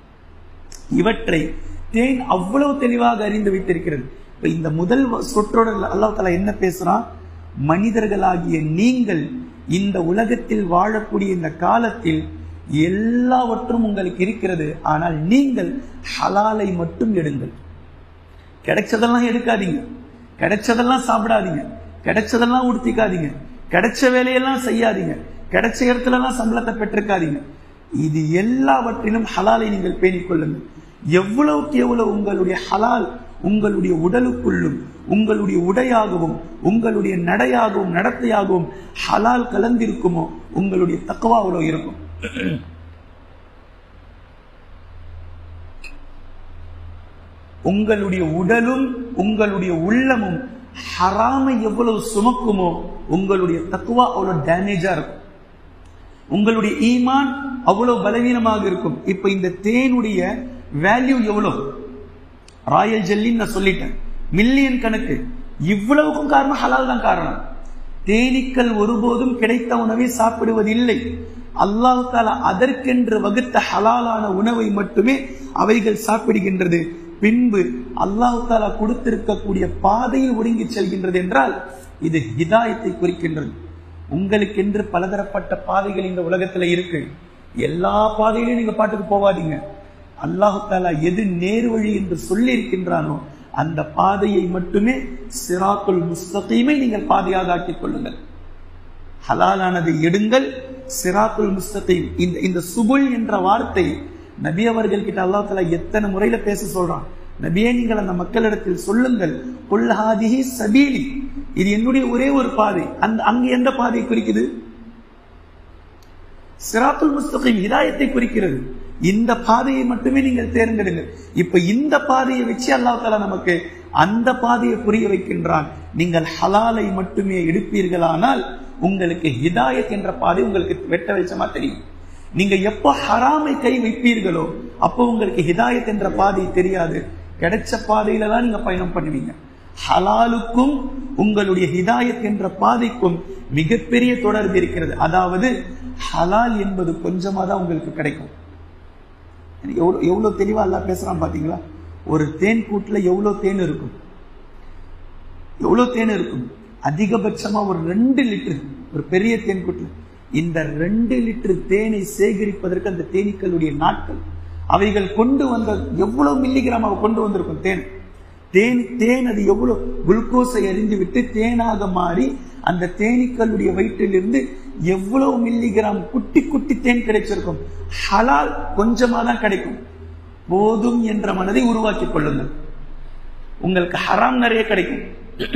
இவற்றை தேன் அவ்வளவு தெளிவாக அறிந்து வைத்திருக்கிறது இப்ப இந்த முதல் சொற்றோட அல்லாஹ் தலா என்ன பேசுறான் மனிதர்களாகிய நீங்கள் இந்த உலகத்தில் வாழக்கூடிய இந்த காலத்தில் எல்லாவற்றும் உங்களுக்கு இருக்கிறது ஆனால் நீங்கள் ஹலாலை மட்டும் எடுங்கள் கிடைச்சதெல்லாம் எடுக்காதீங்க கிடைச்சதெல்லாம் சாப்பிடாதீங்க கிடைச்சதெல்லாம் உடுத்திக்காதீங்க கிடைச்ச வேலையெல்லாம் செய்யாதீங்க கிடைச்ச இடத்துல எல்லாம் சம்பளத்தை பெற்றிருக்காதீங்க இது எல்லாவற்றிலும் ஹலாலை நீங்கள் பேணிக் கொள்ளுங்கள் எவ்வளவுக்கு எவ்வளவு உங்களுடைய ஹலால் உங்களுடைய உடலுக்குள்ளும் உங்களுடைய உடையாகவும் உங்களுடைய நடையாகவும் நடத்தையாகவும் ஹலால் கலந்திருக்குமோ உங்களுடைய தக்குவா அவ்வளவு இருக்கும் உங்களுடைய உடலும் உங்களுடைய உள்ளமும் ஹராமை எவ்வளவு சுமக்குமோ உங்களுடைய தக்குவா அவ்வளவு டேமேஜா இருக்கும் உங்களுடைய ஈமான் அவ்வளவு பலவீனமாக இருக்கும் இப்ப இந்த தேனுடைய வேல்யூ எவ்வளவு ராயல் ஜெல்லின்னு நான் சொல்லிட்டேன் மில்லியன் கணக்கு இவ்வளவுக்கும் காரணம் ஹலால் தான் காரணம் தேனீக்கள் ஒருபோதும் கிடைத்த உணவை சாப்பிடுவதில்லை அல்லாஹு தாலா அதற்கென்று வகுத்த ஹலாலான உணவை மட்டுமே அவைகள் சாப்பிடுகின்றது பின்பு அல்லாஹு தாலா கொடுத்திருக்கக்கூடிய பாதையில் ஒடுங்கி செல்கின்றது என்றால் இது ஹிதாயத்தை குறிக்கின்றது உங்களுக்கென்று பலதரப்பட்ட பாதைகள் இந்த உலகத்துல இருக்கு எல்லா பாதையிலும் நீங்க பாட்டுக்கு போவாதீங்க அல்லாஹு தாலா எது நேர் வழி என்று சொல்லி இருக்கின்றானோ அந்த பாதையை மட்டுமே சிராக்குல் முஸ்தகீமை நீங்கள் பாதையாக ஆக்கிக் கொள்ளுங்கள் ஹலாலானதை எடுங்கள் சிராக்குல் முஸ்தகீம் இந்த இந்த சுபுல் என்ற வார்த்தை நபி அவர்கள் கிட்ட அல்லாஹ் தாலா எத்தனை முறையில பேச சொல்றான் நபியே நீங்கள் அந்த மக்களிடத்தில் சொல்லுங்கள் கொல்லஹாதிஹி சபீலி இது என்னுடைய ஒரே ஒரு பாதை அந்த அங்க எந்த பாதை குறிக்குது சிராத்துல் முஸ்தகீம் ஹிதாயத்தை குறிக்கிறது இந்த பாதையை மட்டுமே நீங்கள் தேர்ந்தெடுங்கள் இப்ப இந்த பாதையை வச்சு அல்லாஹ் தாலா நமக்கு அந்த பாதையை புரிய வைக்கின்றான் நீங்கள் ஹலாலை மட்டுமே எடுப்பீர்களானால் உங்களுக்கு ஹிதாயத் என்ற பாதை உங்களுக்கு வெட்ட வெளிச்சமா தெரியும் நீங்க எப்போ ஹராமை கை வைப்பீர்களோ அப்போ உங்களுக்கு ஹிதாயத் என்ற பாதை தெரியாது கிடைச்ச பாதையில தான் நீங்க பயணம் பண்ணுவீங்க ஹலாலுக்கும் உங்களுடைய ஹிதாயத் என்ற பாதைக்கும் மிகப்பெரிய தொடர்பு இருக்கிறது அதாவது ஹலால் என்பது கொஞ்சமா தான் உங்களுக்கு கிடைக்கும் எவ்வளவு எவ்வளவு தெளிவா எல்லாம் பேசுறான் பாத்தீங்களா ஒரு தேன் கூட்டுல எவ்வளவு தேன் இருக்கும் எவ்வளவு தேன் இருக்கும் அதிகபட்சமா ஒரு ரெண்டு லிட்டர் ஒரு பெரிய தேன் கூட்டுல இந்த ரெண்டு லிட்டர் தேனை சேகரிப்பதற்கு அந்த தேனீக்களுடைய நாட்கள் அவைகள் கொண்டு வந்த எவ்வளவு மில்லிகிராம் அவ கொண்டு வந்திருக்கும் தேன் தேன் தேன் அது எவ்வளவு குளுக்கோஸை அறிந்து விட்டு தேனாக மாறி அந்த தேனீக்களுடைய வயிற்றிலிருந்து எவ்வளவு மில்லிகிராம் குட்டி குட்டி தேன் கிடைச்சிருக்கும் ஹலால் கொஞ்சமா தான் கிடைக்கும் போதும் என்ற மனதை உருவாக்கி கொள்ளுங்கள் உங்களுக்கு ஹராம் நிறைய கிடைக்கும்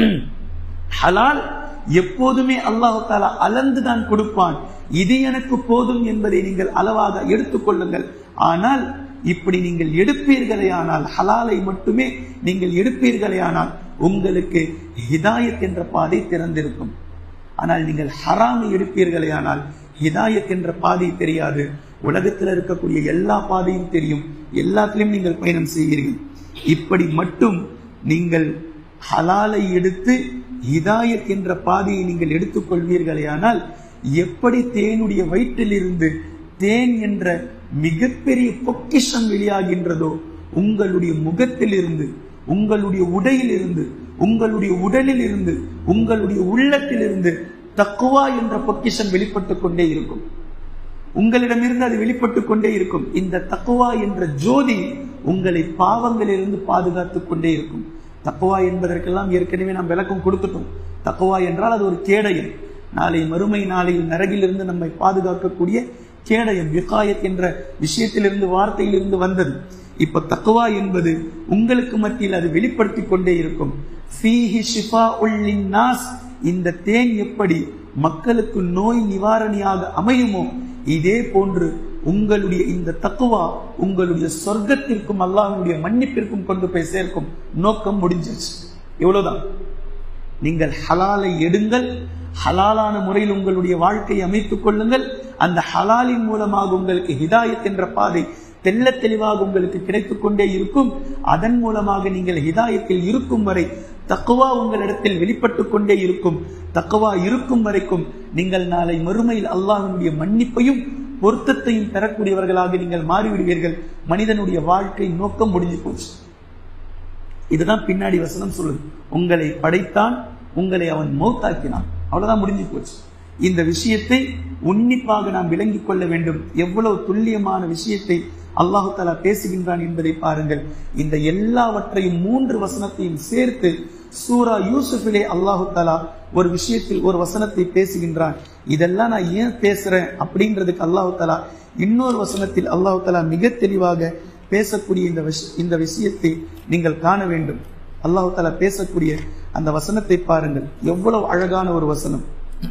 ஹலால் எப்போதுமே அல்லாஹு தாலா அளந்து தான் கொடுப்பான் இது எனக்கு போதும் என்பதை நீங்கள் அளவாக எடுத்துக்கொள்ளுங்கள் ஆனால் இப்படி நீங்கள் எடுப்பீர்களே ஆனால் ஹலாலை மட்டுமே நீங்கள் எடுப்பீர்களே ஆனால் உங்களுக்கு ஹிதாயத் என்ற பாதை திறந்திருக்கும் ஆனால் நீங்கள் ஹராமை எடுப்பீர்களே ஆனால் ஹிதாயத் என்ற பாதை தெரியாது உலகத்தில் இருக்கக்கூடிய எல்லா பாதையும் தெரியும் எல்லாத்திலையும் நீங்கள் பயணம் செய்வீர்கள் இப்படி மட்டும் நீங்கள் ஹலாலை எடுத்து ஹிதாயத் என்ற பாதையை நீங்கள் எடுத்துக்கொள்வீர்களே ஆனால் எப்படி தேனுடைய வயிற்றிலிருந்து தேன் என்ற மிகப்பெரிய பொக்கிஷம் வெளியாகின்றதோ உங்களுடைய முகத்திலிருந்து உங்களுடைய உடையிலிருந்து உங்களுடைய உடலில் இருந்து உங்களுடைய உள்ளத்திலிருந்து தக்குவா என்ற பொக்கிஷம் வெளிப்பட்டுக் கொண்டே இருக்கும் உங்களிடமிருந்து அது வெளிப்பட்டுக் கொண்டே இருக்கும் இந்த தக்குவா என்ற ஜோதி உங்களை பாவங்களிலிருந்து பாதுகாத்துக் கொண்டே இருக்கும் தக்குவா என்பதற்கெல்லாம் ஏற்கனவே நாம் விளக்கம் கொடுத்துட்டோம் தக்குவா என்றால் அது ஒரு கேடயம் நாளை மறுமை நாளையில் நரகிலிருந்து நம்மை பாதுகாக்கக்கூடிய கேடயம் விகாயத் என்ற விஷயத்திலிருந்து வார்த்தையிலிருந்து வந்தது இப்ப தக்குவா என்பது உங்களுக்கு மத்தியில் அது வெளிப்படுத்தி கொண்டே இருக்கும் ஃபீஹி ஷிஃபா உள்லின் நாஸ் இந்த தேன் எப்படி மக்களுக்கு நோய் நிவாரணியாக அமையுமோ இதே போன்று உங்களுடைய இந்த தக்குவா உங்களுடைய சொர்க்கத்திற்கும் அல்லாஹ்வுடைய மன்னிப்பிற்கும் கொண்டு போய் சேர்க்கும் நோக்கம் முடிஞ்சிருச்சு இவ்வளவுதான் நீங்கள் ஹலாலை எடுங்கள் ஹலாலான முறையில் உங்களுடைய வாழ்க்கையை அமைத்துக் கொள்ளுங்கள் அந்த ஹலாலின் மூலமாக உங்களுக்கு ஹிதாயத் என்ற பாதை தெல்ல தெளிவாக உங்களுக்கு கிடைத்துக் கொண்டே இருக்கும் அதன் மூலமாக நீங்கள் ஹிதாயத்தில் இருக்கும் வரை தக்குவா உங்களிடத்தில் வெளிப்பட்டுக் கொண்டே இருக்கும் தக்குவா இருக்கும் வரைக்கும் நீங்கள் நாளை மறுமையில் அல்லாஹனுடைய மன்னிப்பையும் பொருத்தத்தையும் பெறக்கூடியவர்களாக நீங்கள் மாறிவிடுவீர்கள் மனிதனுடைய வாழ்க்கை நோக்கம் முடிஞ்சு போச்சு இதுதான் பின்னாடி வசனம் சொல்லுது உங்களை படைத்தான் உங்களை அவன் மௌத்தாக்கினான் அவ்வளவுதான் முடிஞ்சு போச்சு இந்த விஷயத்தை உன்னிப்பாக நாம் விளங்கிக் கொள்ள வேண்டும் எவ்வளவு துல்லியமான விஷயத்தை அல்லாஹு தாலா பேசுகின்றான் என்பதை பாருங்கள் இந்த எல்லாவற்றையும் மூன்று வசனத்தையும் சேர்த்து சூரா யூசுஃபிலே அல்லாஹு தாலா ஒரு விஷயத்தில் ஒரு வசனத்தை பேசுகின்றான் இதெல்லாம் நான் ஏன் பேசுறேன் அப்படின்றதுக்கு அல்லாஹு தாலா இன்னொரு வசனத்தில் அல்லாஹு தாலா மிக தெளிவாக பேசக்கூடிய இந்த விஷ- இந்த விஷயத்தை நீங்கள் காண வேண்டும் அல்லாஹு தாலா பேசக்கூடிய அந்த வசனத்தை பாருங்கள் எவ்வளவு அழகான ஒரு வசனம்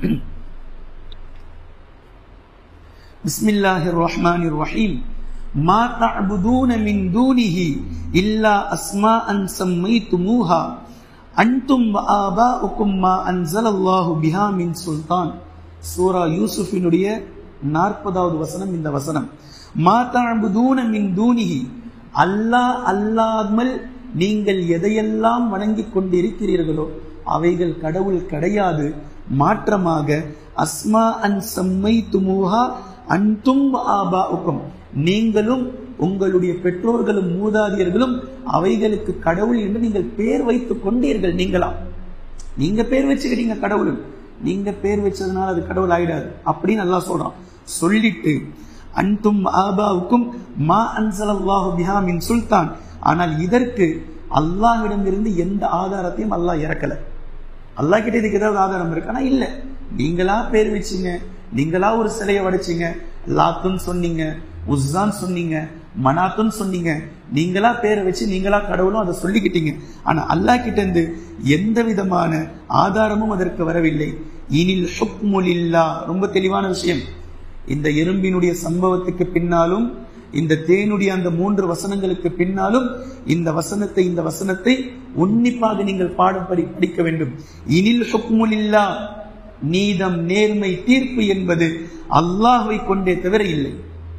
பிஸ்மில்லாஹிர் ரஹ்மானிர் ரஹீம் மா தஅபுதூன மின் தூனிஹி இல்லா அஸ்மாஅன் சம்மைத்துமூஹா அன்தும் வ ஆபாஉக்கும் மா அன்ஸலல்லாஹு பிஹா மின் சுல்தான் சூரா யூசுஃபினுடைய நாற்பதாவது வசனம் இந்த வசனம் மா தஅபுதூன மின் தூனிஹி அல்லாஹ் அல்லாமல் நீங்கள் எதையெல்லாம் வணங்கிக் கொண்டிருக்கிறீர்களோ அவைகள் கடவுள் கிடையாது மாற்றமாக அஸ்மா அன் சம்மை துமுஹா அன்தும் ஆபாவுக்கும் நீங்களும் உங்களுடைய பெற்றோர்களும் மூதாதியர்களும் அவைகளுக்கு கடவுள் என்று நீங்கள் பேர் வைத்துக் கொண்டீர்கள் நீங்களா நீங்க பேர் வச்சுக்கிட்டீங்க கடவுள் நீங்க பேர் வச்சதுனால அது கடவுள் ஆயிடாது அப்படின்னு நல்லா சொல்றான் சொல்லிட்டு அன்தும் ஆபாவுக்கும் மா அன்சலல்லாஹு பிஹா மின் சுல்தான் ஆனால் இதற்கு அல்லாஹ்விடமிருந்து எந்த ஆதாரத்தையும் அல்லாஹ் இறக்கல அல்லாஹ் கிட்ட இதுக்கு ஏதாவது ஆதாரம் இருக்கு ஆனா இல்ல நீங்களா பேர் வச்சீங்க நீங்களா ஒரு சிலையை வடைச்சீங்க லாத்துன்னு சொன்னீங்க உஸ்ஸான்னு சொன்னீங்க மனாத்துன்னு சொன்னீங்க நீங்களா பேரை வச்சு நீங்களா கடவுளும் அதை சொல்லிக்கிட்டீங்க ஆனா அல்லாஹ் கிட்ட இருந்து எந்த விதமான ஆதாரமும் அதற்கு வரவில்லை இனில் ஹுக்முலில்லா ரொம்ப தெளிவான விஷயம் இந்த எறும்பினுடைய சம்பவத்துக்கு பின்னாலும் இந்த தேனுடைய அந்த மூன்று வசனங்களுக்கு பின்னாலும் இந்த வசனத்தை இந்த வசனத்தை உன்னிப்பாக நீங்கள் பாடம் படி படிக்க வேண்டும் இனில் ஹுக்முலில்லா நீதம் நேர்மை தீர்ப்பு என்பது அல்லாஹ்வை கொண்டே தவிர இல்லை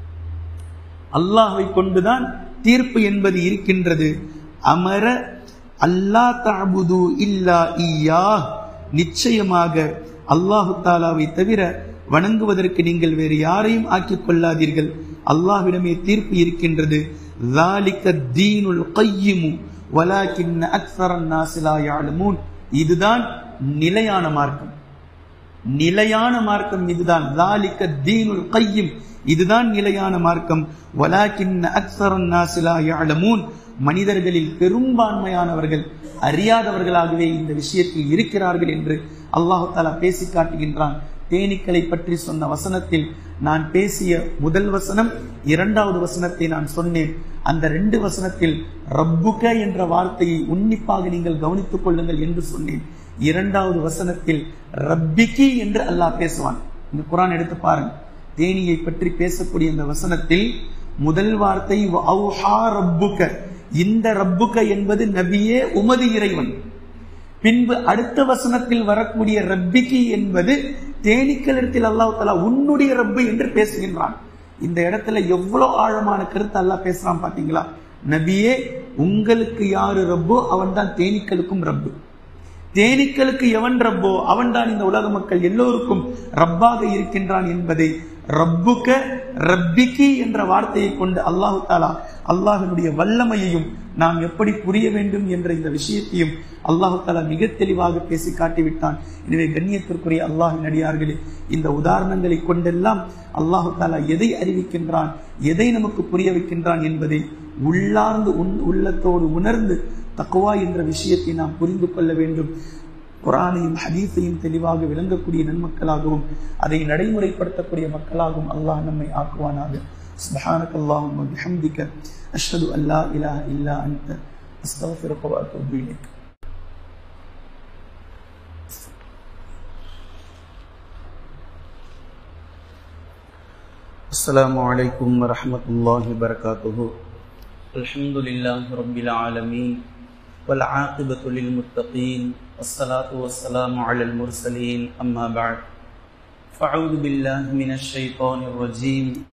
அல்லாஹ்வை கொண்டுதான் தீர்ப்பு என்பது இருக்கின்றது அமர அல்லா தஅபுது இல்லா ஈயா நிச்சயமாக அல்லாஹு தாலாவை தவிர வணங்குவதற்கு நீங்கள் வேறு யாரையும் ஆக்கிக் கொள்ளாதீர்கள் அல்லாஹ்விடமே தீர்ப்பு இருக்கின்றது ذَلِكَ الدِّينُ الْقَيِّمُ وَلَكِنَّ أَكْثَرَ النَّاسِ لَا يَعْلَمُونَ இதுதான் நிலையான மார்க்கம் நிலையான மார்க்கம் இதுதான் ذَلِكَ الدِّينُ الْقَيِّمُ இதுதான் நிலையான மார்க்கம் وَلَكِنَّ أَكْثَرَ النَّاسِ لَا يَعْلَمُونَ மனிதர்களில் பெரும்பான்மையானவர்கள் அறியாதவர்களாகவே இந்த விஷயத்தில் இருக்கிறார்கள் என்று அல்லாஹு தாலா பேசி காட்டுகின்றான் தேனீக்களை பற்றி சொன்ன வசனத்தில் நான் பேசிய முதல் வசனம் இரண்டாவது வசனத்தை நான் சொன்னேன் அந்த ரெண்டு வசனத்தில் ரப்புக என்ற வார்த்தையை உன்னிப்பாக நீங்கள் கவனித்துக் கொள்ளுங்கள் என்று சொன்னேன் இரண்டாவது வசனத்தில் ரப்பிகி என்று அல்லாஹ் பேசுவான் இந்த குரான் எடுத்து பாருங்க தேனியை பற்றி பேசக்கூடிய இந்த வசனத்தில் முதல் வார்த்தை வஅவ்ஹா ரப்புக இந்த ரப்புக என்பது நபியே உமது இறைவன் பின்பு அடுத்த வசனத்தில் வரக்கூடிய ரப்பிகி என்பது தேனீக்களிடத்தில் அல்லாஹ் தலா உன்னுடைய ரப்பு என்று பேசுகின்றான் இந்த இடத்துல எவ்வளவு ஆழமான கருத்து அல்லாஹ் பேசுறான் பாத்தீங்களா நபியே உங்களுக்கு யாரு ரப்போ அவன் தான் தேனீக்களுக்கும் ரப்பு தேனீக்களுக்கு எவன் ரப்போ அவன்தான் இந்த உலக மக்கள் எல்லோருக்கும் ரப்பாக இருக்கின்றான் என்பதை ரப்புக்க ரப்பிக்கி என்ற வார்த்தையை கொண்டு அல்லாஹு தாலா அல்லாஹினுடைய வல்லமையையும் நாம் எப்படி புரிய வேண்டும் என்ற இந்த விஷயத்தையும் அல்லாஹு தாலா மிக தெளிவாக பேசி காட்டிவிட்டான் எனவே கண்ணியத்திற்குரிய அல்லாஹின் அடியார்களே இந்த உதாரணங்களை கொண்டெல்லாம் அல்லாஹு தாலா எதை அறிவிக்கின்றான் எதை நமக்கு புரிய வைக்கின்றான் என்பதை உள்ளார்ந்து உன் உள்ளத்தோடு உணர்ந்து தக்குவா என்ற விஷயத்தை நாம் புரிந்து கொள்ள வேண்டும் குரானையும் ஹதீஸையும் தெளிவாக விளங்கக்கூடிய நன்மக்களாகவும் அதை நடைமுறைப்படுத்தக்கூடிய மக்களாகவும் அல்லாஹ் நம்மை ஆக்குவானாக سبحانك اللهم وبحمدك أشهد أن لا إله إلا أنت أستغفرك وأتوب إليك السلام عليكم ورحمة الله وبركاته الحمد لله رب العالمين والعاقبة للمتقين والصلاة والسلام على المرسلين أما بعد فأعوذ بالله من الشيطان الرجيم